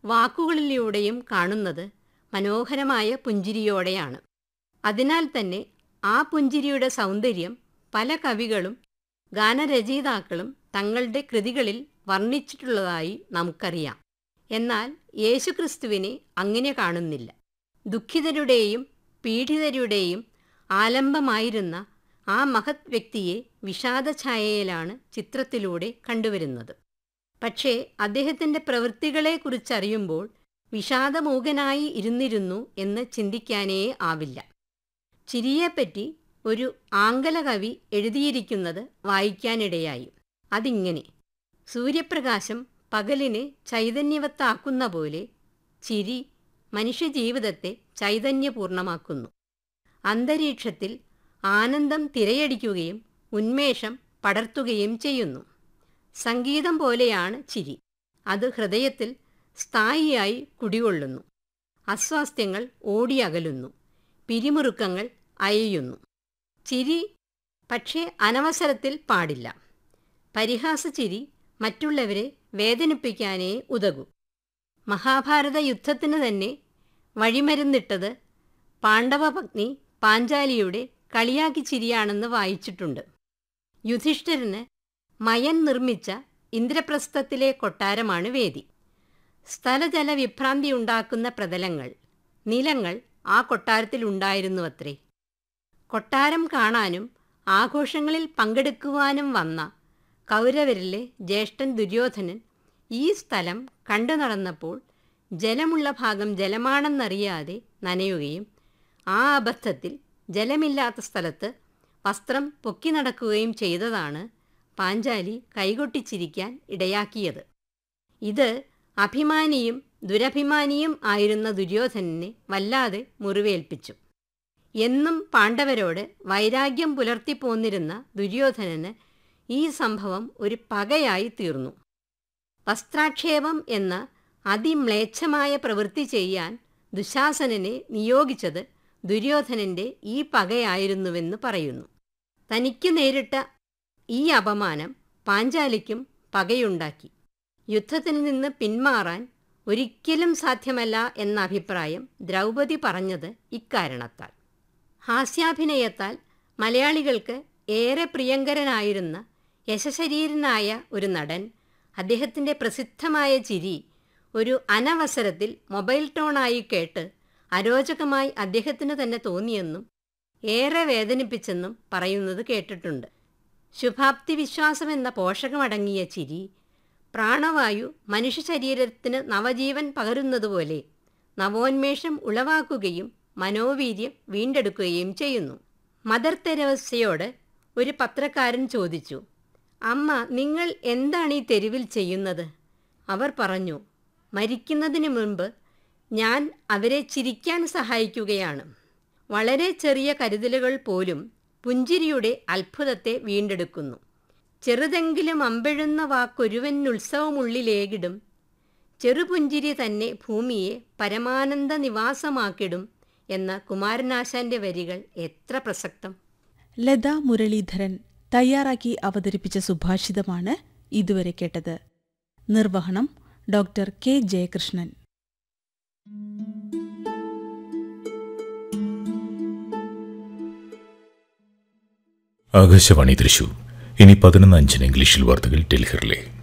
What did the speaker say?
വാക്കുകളിലൂടെയും കാണുന്നത് മനോഹരമായ പുഞ്ചിരിയോടെയാണ് അതിനാൽ തന്നെ ആ പുഞ്ചിരിയുടെ സൗന്ദര്യം പല കവികളും ഗാനരചയിതാക്കളും തങ്ങളുടെ കൃതികളിൽ വർണ്ണിച്ചിട്ടുള്ളതായി നമുക്കറിയാം എന്നാൽ യേശുക്രിസ്തുവിനെ അങ്ങനെ കാണുന്നില്ല ദുഃഖിതരുടെയും പീഡിതരുടെയും ആലംബമായിരുന്ന ആ മഹത് വ്യക്തിയെ വിഷാദഛായയിലാണ് ചിത്രത്തിലൂടെ കണ്ടുവരുന്നത് പക്ഷേ അദ്ദേഹത്തിൻ്റെ പ്രവൃത്തികളെക്കുറിച്ചറിയുമ്പോൾ വിഷാദമൂകനായി ഇരുന്നിരുന്നു എന്ന് ചിന്തിക്കാനേ ആവില്ല ചിരിയെപ്പറ്റി ഒരു ആംഗല കവി എഴുതിയിരിക്കുന്നത് വായിക്കാനിടയായി അതിങ്ങനെ സൂര്യപ്രകാശം പകലിനെ ചൈതന്യവത്താക്കുന്ന പോലെ ചിരി മനുഷ്യജീവിതത്തെ ചൈതന്യപൂർണമാക്കുന്നു അന്തരീക്ഷത്തിൽ ആനന്ദം തിരയടിക്കുകയും ഉന്മേഷം പടർത്തുകയും ചെയ്യുന്നു സംഗീതം പോലെയാണ് ചിരി അത് ഹൃദയത്തിൽ സ്ഥായിയായി കുടികൊള്ളുന്നു അസ്വാസ്ഥ്യങ്ങൾ ഓടിയകലുന്നു പിരിമുറുക്കങ്ങൾ അയയുന്നു ചിരി പക്ഷേ അനവസരത്തിൽ പാടില്ല പരിഹാസച്ചിരി മറ്റുള്ളവരെ വേദനിപ്പിക്കാനേ ഉതകൂ മഹാഭാരത യുദ്ധത്തിന് തന്നെ വഴിമരുന്നിട്ടത് പാണ്ഡവപത്നി പാഞ്ചാലിയുടെ കളിയാക്കി ചിരിയാണെന്ന് വായിച്ചിട്ടുണ്ട് യുധിഷ്ഠിരന് മയൻ നിർമ്മിച്ച ഇന്ദ്രപ്രസ്ഥത്തിലെ കൊട്ടാരമാണ് വേദി സ്ഥലജല വിഭ്രാന്തി ഉണ്ടാക്കുന്ന പ്രതലങ്ങൾ നിലങ്ങൾ ആ കൊട്ടാരത്തിലുണ്ടായിരുന്നുവത്രേ കൊട്ടാരം കാണാനും ആഘോഷങ്ങളിൽ പങ്കെടുക്കുവാനും വന്ന കൗരവരിലെ ജ്യേഷ്ഠൻ ദുര്യോധനൻ ഈ സ്ഥലം കണ്ടു നടന്നപ്പോൾ ജലമുള്ള ഭാഗം ജലമാണെന്നറിയാതെ നനയുകയും ആ അബദ്ധത്തിൽ ജലമില്ലാത്ത സ്ഥലത്ത് വസ്ത്രം പൊക്കി നടക്കുകയും ചെയ്തതാണ് പാഞ്ചാലി കൈകൊട്ടിച്ചിരിക്കാൻ ഇടയാക്കിയത് ഇത് അഭിമാനിയും ദുരഭിമാനിയും ആയിരുന്ന ദുര്യോധനനെ വല്ലാതെ മുറിവേൽപ്പിച്ചു എന്നും പാണ്ഡവരോട് വൈരാഗ്യം പുലർത്തിപ്പോന്നിരുന്ന ദുര്യോധനന് ഈ സംഭവം ഒരു പകയായി തീർന്നു വസ്ത്രാക്ഷേപം എന്ന അതിമ്ലേച്ഛമായ പ്രവൃത്തി ചെയ്യാൻ ദുശാസനനെ നിയോഗിച്ചത് ദുര്യോധനന്റെ ഈ പകയായിരുന്നുവെന്ന് പറയുന്നു തനിക്ക് നേരിട്ട ഈ അപമാനം പാഞ്ചാലിക്കും പകയുണ്ടാക്കി യുദ്ധത്തിൽ നിന്ന് പിന്മാറാൻ ഒരിക്കലും സാധ്യമല്ല എന്ന അഭിപ്രായം ദ്രൗപദി പറഞ്ഞത് ഇക്കാരണത്താൽ ഹാസ്യാഭിനയത്താൽ മലയാളികൾക്ക് ഏറെ പ്രിയങ്കരനായിരുന്ന യശശരീരനായ ഒരു നടൻ അദ്ദേഹത്തിൻ്റെ പ്രസിദ്ധമായ ചിരി ഒരു അനവസരത്തിൽ മൊബൈൽ ടോണായി കേട്ട് അരോചകമായി അദ്ദേഹത്തിന് തന്നെ തോന്നിയെന്നും ഏറെ വേദനിപ്പിച്ചെന്നും പറയുന്നത് കേട്ടിട്ടുണ്ട് ശുഭാപ്തി വിശ്വാസം എന്ന പോഷകമടങ്ങിയ ചിരി പ്രാണവായു മനുഷ്യ ശരീരത്തിന് നവജീവൻ പകരുന്നതുപോലെ നവോന്മേഷം ഉളവാക്കുകയും മനോവീര്യം വീണ്ടെടുക്കുകയും ചെയ്യുന്നു മദർ തെരേസയോട് ഒരു പത്രക്കാരൻ ചോദിച്ചു അമ്മ നിങ്ങൾ എന്താണ് ഈ തെരുവിൽ ചെയ്യുന്നത് അവർ പറഞ്ഞു മരിക്കുന്നതിന് മുൻപ് ഞാൻ അവരെ ചിരിക്കാൻ സഹായിക്കുകയാണ് വളരെ ചെറിയ കരുതലുകൾ പോലും പുഞ്ചിരിയുടെ അത്ഭുതത്തെ വീണ്ടെടുക്കുന്നു ചെറുതെങ്കിലും അമ്പഴുന്ന വാക്കൊരുവനുത്സവമുള്ളിലേകിടും ചെറുപുഞ്ചിരി തന്നെ ഭൂമിയെ പരമാനന്ദ നിവാസമാക്കിടും എന്ന കുമാരനാശാന്റെ വരികൾ എത്ര പ്രസക്തം ലത മുരളീധരൻ തയ്യാറാക്കി അവതരിപ്പിച്ച സുഭാഷിതമാണ് ഇതുവരെ കേട്ടത് നിർവഹണം ഡോക്ടർ കെ ജയകൃഷ്ണൻ ആകാശവാണി തൃശൂർ ഇനി പതിനൊന്ന് അഞ്ചിന് ഇംഗ്ലീഷിൽ വാർത്തകൾ ഡൽഹിറിലെ